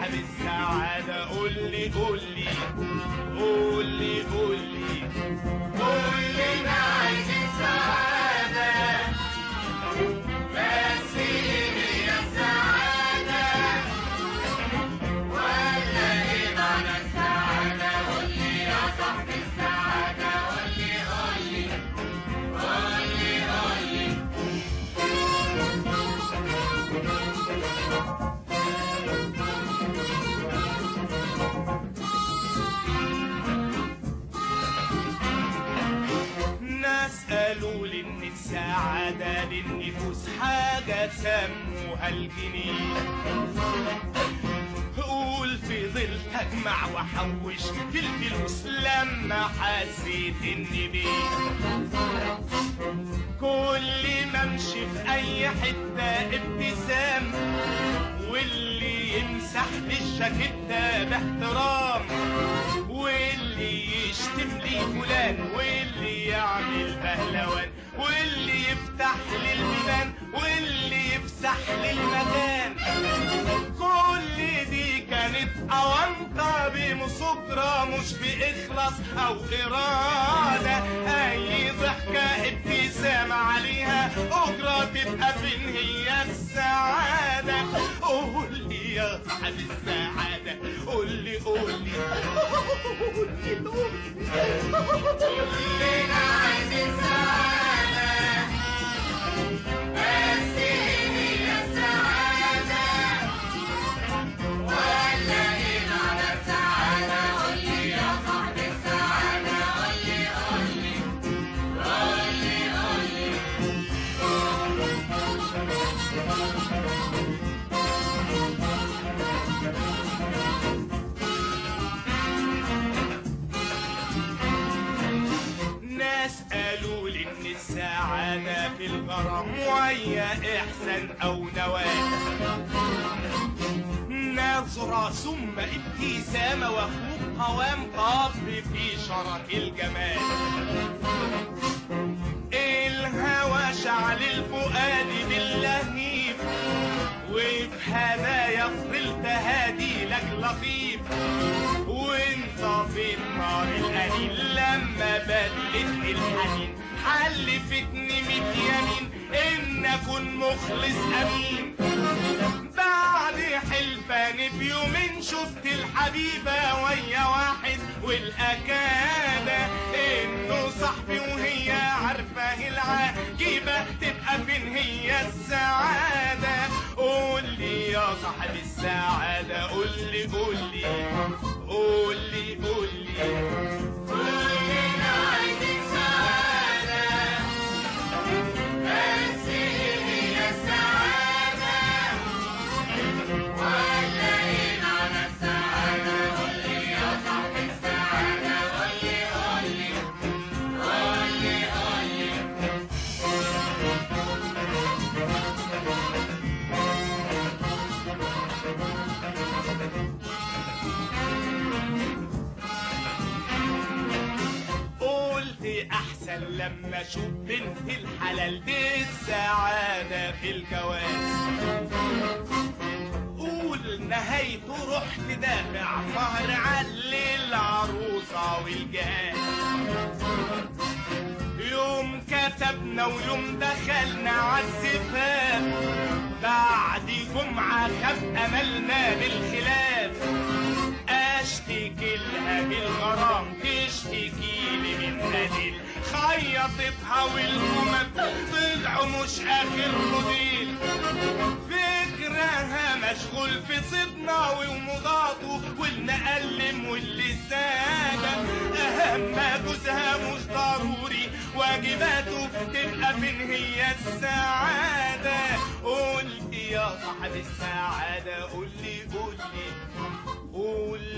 صاحب السعادة قول لي قول لي قول لي قول لي كلنا عايزين سعادة بس ايه هي السعادة ولا ايه معنى السعادة قول لي يا صاحب السعادة قول لي قول لي قول لي قول لي ناس قالوا لي ان السعادة للنفوس حاجة سموها الجنيه قول في ظل اجمع واحوش في الفلوس لما حسيت اني بيه كل ما امشي في اي حتة ابتسام واللي يمسح لي الشاكيتة باحترام واللي يشتم لي فلان واللي يعمل بهلوان واللي يفتح لي البيبان واللي يفسح لي المكان كل دي كانت أونطة بمصدرة مش بإخلاص أو إرادة أي ضحكة ابتسامة عليها أجرة تبقى فين هي السعادة قول لي يا صاحب السعادة قول لي قول لي قول لي قول لي كلنا عايزين سعادة بس إيه هي السعادة ولا ايه معنى السعادة قول لي يا صاحب السعادة قول لي قول لي قول لي قول لي ناس قالوا لي ان السعادة في الغرام وهي احسان او نواه نظرة ثم ابتسامة وخلوق قوام قصر في شرف الجمال الهوى شعل الفؤاد باللهيب وفي هدايا فضلت هادي لك لطيف وانت في النار الأنين لما بدلت الحنين حلفتني ميت يمين ان اكون مخلص امين بعد حلفان في يومين شفت الحبيبة ويا واحد والأكادة إنه صاحبي وهي عارفة العجيبة تبقى فين هي السعادة قول لي يا صاحب السعادة قول لي قول لي قول لي قول لي كلنا عايزين سعادة بس إيه هي السعادة ولا ايه معنى السعادة قول لي يا صاحب السعادة قول لي قول لي قول لي قول لي قلت احسن لما اشوف بنت الحلال دي السعادة في الجواز قول نهايته رحت دافع مهر علي العروسة والجهاز يوم كتبنا ويوم دخلنا عالزفاف بعد جمعة خف أملنا بالخلاف اشتكي لها بالغرام تشتكي لي من نادل خيطتها والهمم طلعوا مش اخر موديل فكرها مشغول في صدنا ومضاده والمقلم واللسانة اهم جوزها مش ضروري واجباته تبقى فين هي السعادة قول لي يا صاحب السعادة قول لي قول لي قول